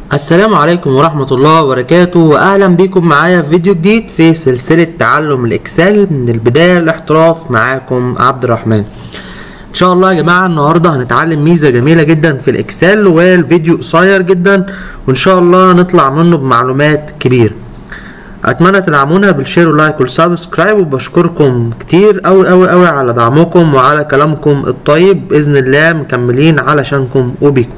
السلام عليكم ورحمة الله وبركاته وأهلا بكم معايا في فيديو جديد في سلسلة تعلم الإكسل من البداية للاحتراف معاكم عبد الرحمن إن شاء الله يا جماعة النهاردة هنتعلم ميزة جميلة جدا في الإكسل والفيديو قصير جدا وإن شاء الله نطلع منه بمعلومات كبيرة أتمنى تدعمونا بالشير واللايك والسبسكرايب وبشكركم كتير أوي أوي أوي على دعمكم وعلى كلامكم الطيب بإذن الله مكملين علشانكم وبيكم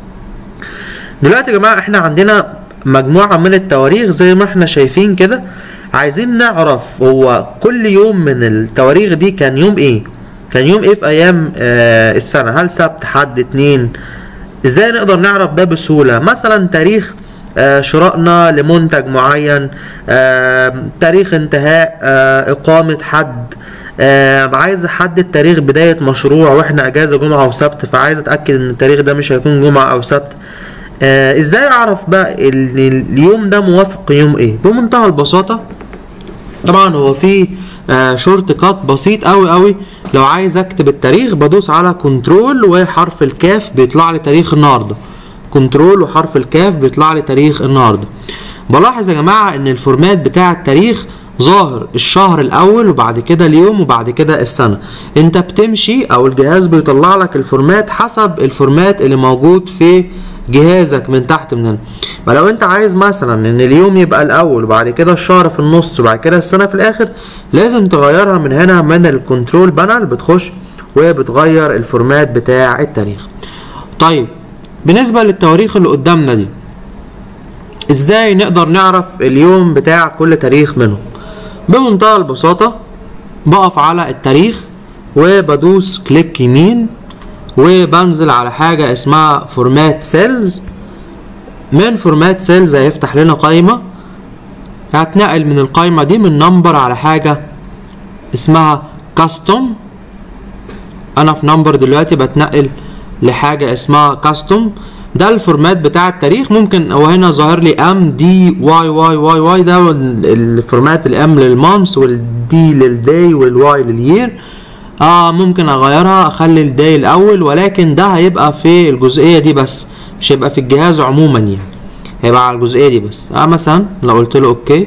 دلوقتي يا جماعة احنا عندنا مجموعة من التواريخ زي ما احنا شايفين كده عايزين نعرف هو كل يوم من التواريخ دي كان يوم ايه كان يوم ايه في ايام آه السنة هل سبت حد اتنين ازاي نقدر نعرف ده بسهولة مثلا تاريخ آه شرائنا لمنتج معين آه تاريخ انتهاء آه اقامة حد آه عايز احدد تاريخ بداية مشروع واحنا اجازة جمعة وسبت فعايز اتأكد ان التاريخ ده مش هيكون جمعة او سبت آه ازاي اعرف بقى ال- اليوم ده موافق يوم ايه بمنتهى البساطة طبعا هو في آه شورت كات بسيط قوي قوي لو عايز اكتب التاريخ بدوس على كنترول وحرف الكاف بيطلع لي تاريخ النهارده كنترول وحرف الكاف بيطلع لي تاريخ النهارده بلاحظ يا جماعه ان الفورمات بتاع التاريخ ظاهر الشهر الاول وبعد كده اليوم وبعد كده السنه انت بتمشي او الجهاز بيطلع لك الفورمات حسب الفورمات اللي موجود في جهازك من تحت من هنا فلو انت عايز مثلا ان اليوم يبقى الاول وبعد كده الشهر في النص وبعد كده السنه في الاخر لازم تغيرها من هنا من الكنترول بانل بتخش وبتغير الفورمات بتاع التاريخ طيب بالنسبه للتواريخ اللي قدامنا دي ازاي نقدر نعرف اليوم بتاع كل تاريخ منهم بمنتهى البساطة بقف على التاريخ وبدوس كليك يمين وبنزل على حاجة اسمها فورمات سيلز من فورمات سيلز هيفتح لنا قائمة هتنقل من القائمة دي من نمبر على حاجة اسمها كاستوم انا في نمبر دلوقتي بتنقل لحاجة اسمها كاستوم ده الفورمات بتاع التاريخ ممكن هو هنا ظاهر لي ام دي واي واي واي واي ده الفورمات الام للمانس والدي للداي والواي للير اه ممكن اغيرها اخلي الداي الاول ولكن ده هيبقى في الجزئيه دي بس مش هيبقى في الجهاز عموما يعني هيبقى على الجزئيه دي بس اه مثلا لو قلت له اوكي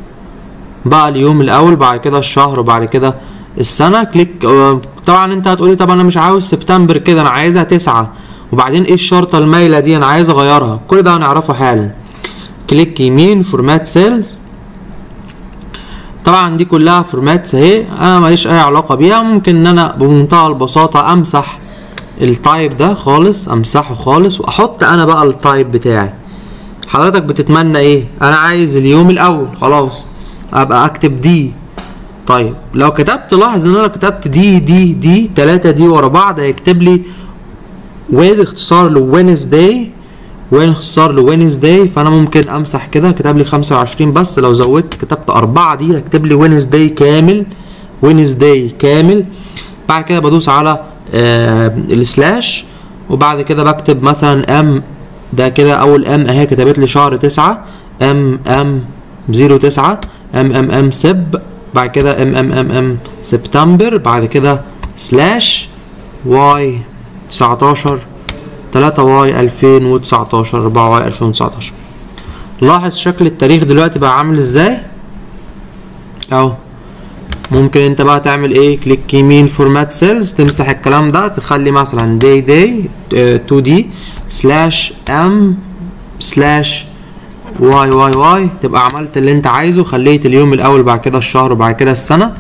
بقى اليوم الاول بعد كده الشهر وبعد كده السنه كليك آه طبعا انت هتقولي طب انا مش عاوز سبتمبر كده انا عايزها تسعة وبعدين ايه الشرطة المايلة دي انا عايز اغيرها كل ده هنعرفه حالا كليك يمين فورمات سيلز طبعا دي كلها فورماتس اهي انا ماليش اي علاقة بيها ممكن ان انا بمنتهى البساطة امسح التايب ده خالص امسحه خالص واحط انا بقى التايب بتاعي حضرتك بتتمنى ايه انا عايز اليوم الاول خلاص ابقى اكتب دي طيب لو كتبت لاحظ ان انا كتبت دي دي دي تلاتة دي ورا بعض هيكتب لي وين اختصار ل Wednesday وين اختصار ل Wednesday فانا ممكن امسح كده كتب لي 25 بس لو زودت كتبت أربعة دي هكتب لي Wednesday كامل Wednesday كامل بعد كده بدوس على آه السلاش وبعد كده بكتب مثلا ام ده كده اول ام اهي كتبت لي شهر تسعة ام ام زيرو تسعة ام ام ام سب بعد كده ام ام ام ام سبتمبر بعد كده سلاش واي 19 3 واي 2019 4 واي 2019 لاحظ شكل التاريخ دلوقتي بقى عامل ازاي اهو ممكن انت بقى تعمل ايه كليك يمين فورمات سيلز تمسح الكلام ده تخلي مثلا داي داي 2 دي سلاش ام سلاش واي واي واي تبقى عملت اللي انت عايزه خليت اليوم الاول بعد كده الشهر وبعد كده السنه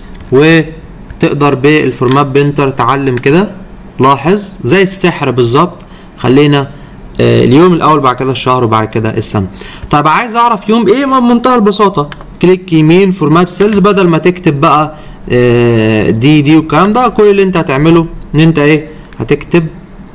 وتقدر بالفورمات بنتر تعلم كده لاحظ زي السحر بالظبط خلينا آه اليوم الاول بعد كده الشهر وبعد كده السنه طيب عايز اعرف يوم ايه بمنتهى البساطه كليك يمين فورمات سيلز بدل ما تكتب بقى آه دي دي والكلام ده كل اللي انت هتعمله ان انت ايه هتكتب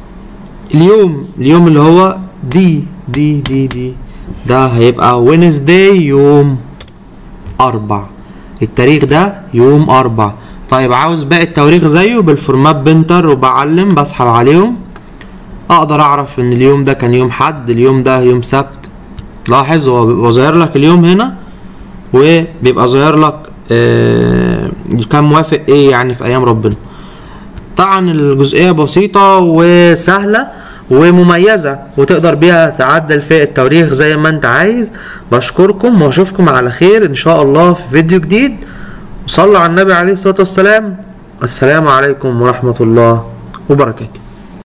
اليوم اليوم اللي هو دي دي دي دي ده هيبقى وينزداي يوم أربع التاريخ ده يوم أربع طيب عاوز باقي التواريخ زيه بالفورمات بنتر وبعلم بسحب عليهم اقدر اعرف ان اليوم ده كان يوم حد اليوم ده يوم سبت لاحظ هو بيبقى ظاهر لك اليوم هنا وبيبقى ظاهر لك آه كان موافق ايه يعني في ايام ربنا طبعا الجزئيه بسيطه وسهله ومميزة وتقدر بيها تعدل في التواريخ زي ما انت عايز بشكركم واشوفكم على خير ان شاء الله في فيديو جديد وصلوا على النبي عليه الصلاة والسلام السلام عليكم ورحمة الله وبركاته